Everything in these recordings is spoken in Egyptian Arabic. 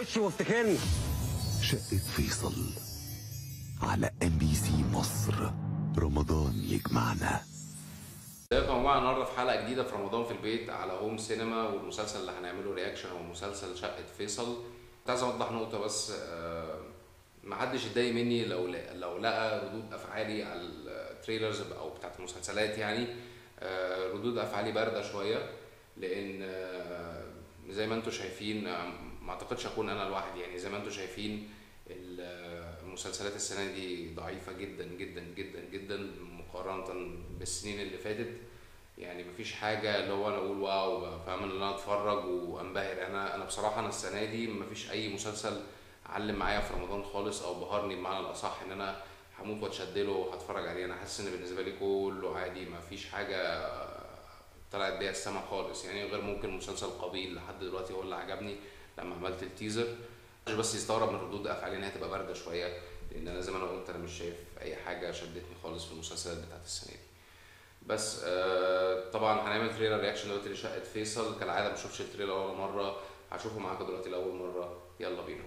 وشي وافتكرني شقة فيصل على ام بي سي مصر رمضان يجمعنا ازيكم يا جماعه النهارده في حلقه جديده في رمضان في البيت على هوم سينما والمسلسل اللي هنعمله رياكشن هو مسلسل شقه فيصل كنت عايز اوضح نقطه بس آه، محدش يتضايق مني لو لو لقى ردود افعالي على التريلرز او بتاعت المسلسلات يعني آه، ردود افعالي بارده شويه لان آه، زي ما انتم شايفين آه، ما اعتقدش اكون انا لوحدي يعني زي ما انتم شايفين ال- المسلسلات السنه دي ضعيفه جدا جدا جدا جدا مقارنه بالسنين اللي فاتت يعني مفيش حاجه اللي هو انا اقول واو فاهم ان انا اتفرج وانبهر انا انا بصراحه انا السنه دي مفيش اي مسلسل علم معايا في رمضان خالص او بهرني بمعنى الاصح ان انا هموت واتشد له وهتفرج عليه انا حاسس ان بالنسبه لي كله عادي مفيش حاجه طلعت بيها السما خالص يعني غير ممكن مسلسل قبيل لحد دلوقتي هو اللي عجبني لما عملت التيزر مش بس يستغرب من ردود افعالي انها تبقى بارده شويه لان انا زي ما انا قلت انا مش شايف اي حاجه شدتني خالص في المسلسلات بتاعت السنه دي بس آه طبعا هنعمل تريلر رياكشن دلوقتي لشقه فيصل كالعاده ما شفتش التريلر ولا مره هشوفه معاكم دلوقتي لاول مره يلا بينا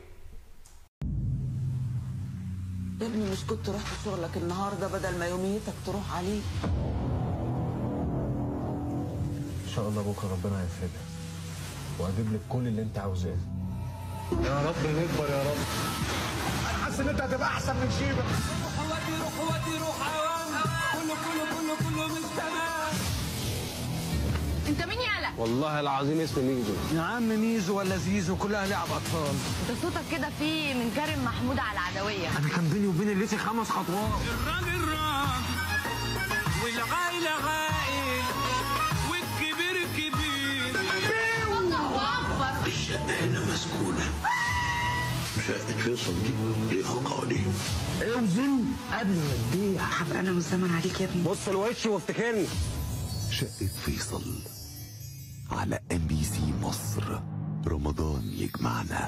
يا ابني مش كنت رحت شغلك النهارده بدل ما يوميتك تروح عليه ان شاء الله بكره ربنا هيفرجها واجيب لك كل اللي انت عاوزاه يا رب نكبر يا رب انا حاسس ان انت هتبقى احسن من شيبه ودي روح ودي روح عوام كله كله كله كله مش تمام انت مين يالا والله العظيم اسمي ميدو يا عم ميزو ولا زيزو كلها لعب اطفال انت صوتك كده فيه من كريم محمود على العدويه انا كان بيني وبين الليثي خمس خطوات الراجل راجل والعائلة عائل والكبير كبير هنا مسكونة شقة فيصل دي ليها قوانين اوزن قبل ما تبيع هبقى انا والزمن عليك يا ابني بص لوشي وافتكرني شقة فيصل على ام بي سي مصر رمضان يجمعنا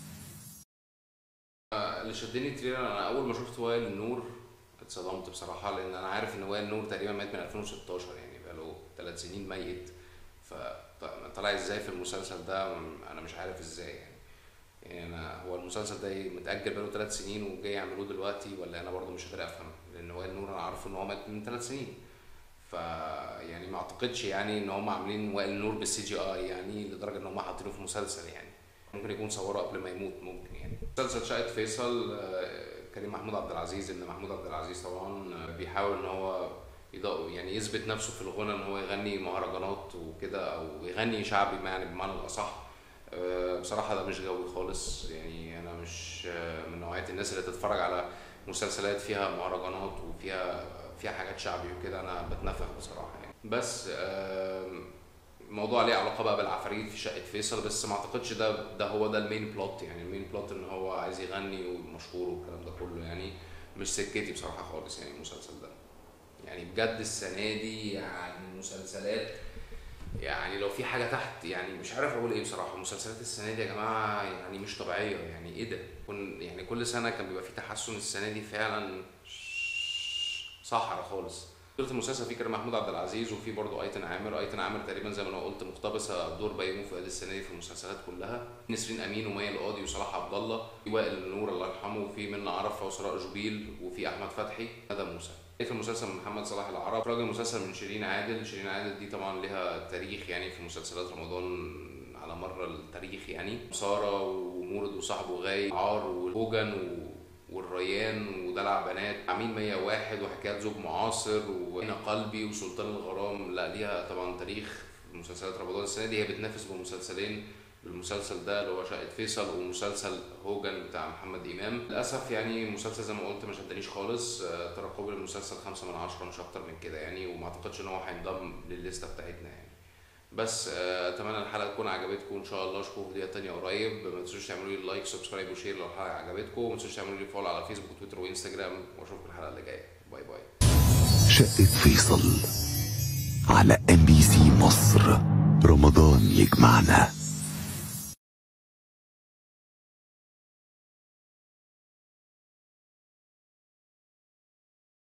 اللي شدني التريلر انا اول ما شفت وائل النور اتصدمت بصراحه لان انا عارف ان وائل النور تقريبا مات من 2016 يعني بقاله ثلاث سنين ميت فطلع ازاي في المسلسل ده انا مش عارف ازاي يعني يعني انا هو المسلسل ده متاجل بقاله ثلاث سنين وجاي يعملوه دلوقتي ولا انا برضو مش قادر افهم لان وائل النور انا عارفه ان هو مات من ثلاث سنين ف يعني ما اعتقدش يعني ان هم عاملين وائل النور بالسي جي اي يعني لدرجه ان هم حاطينه في مسلسل يعني ممكن يكون صوره قبل ما يموت ممكن يعني مسلسل شقه فيصل آه، كريم محمود عبد العزيز ان محمود عبد العزيز طبعا آه، بيحاول ان هو يضاء يعني يثبت نفسه في الغنى ان هو يغني مهرجانات وكده او يغني شعبي يعني بمعنى الاصح آه، بصراحه ده مش جوي خالص يعني انا مش آه، من نوعيه الناس اللي تتفرج على مسلسلات فيها مهرجانات وفيها فيها حاجات شعبي وكده انا بتنفخ بصراحه يعني بس آم، الموضوع ليه علاقه بقى بالعفاريت في شقه فيصل بس ما اعتقدش ده ده هو ده المين بلوت يعني المين بلوت ان هو عايز يغني ومشهور والكلام ده كله يعني مش سكتي بصراحه خالص يعني المسلسل ده يعني بجد السنه دي يعني المسلسلات يعني لو في حاجه تحت يعني مش عارف اقول ايه بصراحه مسلسلات السنه دي يا جماعه يعني مش طبيعيه يعني ايه ده كن يعني كل سنه كان بيبقى في تحسن السنه دي فعلا صحرا خالص بطولة المسلسل فيه كريم محمود عبد العزيز وفي برضه ايتن عامر ايتن عامر تقريبا زي ما انا قلت مقتبسه دور بيومي فؤاد السنه دي في المسلسلات كلها نسرين امين ومي القاضي وصلاح عبد الله في وائل النور الله يرحمه وفي منى عرفه وسراء جبيل وفي احمد فتحي ندى موسى في المسلسل من محمد صلاح العرب راجل مسلسل من شيرين عادل شيرين عادل دي طبعا لها تاريخ يعني في مسلسلات رمضان على مر التاريخ يعني ساره ومورد وصاحبه غاي عار وهوجن و والريان ودلع بنات عميل 101 وحكايات زوج معاصر وهنا قلبي وسلطان الغرام لا ليها طبعا تاريخ في مسلسلات رمضان السنه دي هي بتنافس بمسلسلين بالمسلسل ده اللي هو شقه فيصل ومسلسل هوجن بتاع محمد امام للاسف يعني المسلسل زي ما قلت ما شدنيش خالص آه، ترقبي للمسلسل خمسة من عشرة مش اكتر من كده يعني وما اعتقدش ان هو هينضم للليسته بتاعتنا يعني بس آه، اتمنى الحلقه تكون عجبتكم ان شاء الله اشوفكم في فيديوهات تانية قريب ما تنسوش تعملوا لي لايك سبسكرايب وشير لو الحلقه عجبتكم وما تنسوش تعملوا لي فولو على فيسبوك وتويتر وانستجرام واشوفكم الحلقه اللي جايه باي باي شقة فيصل على ام بي سي مصر رمضان يجمعنا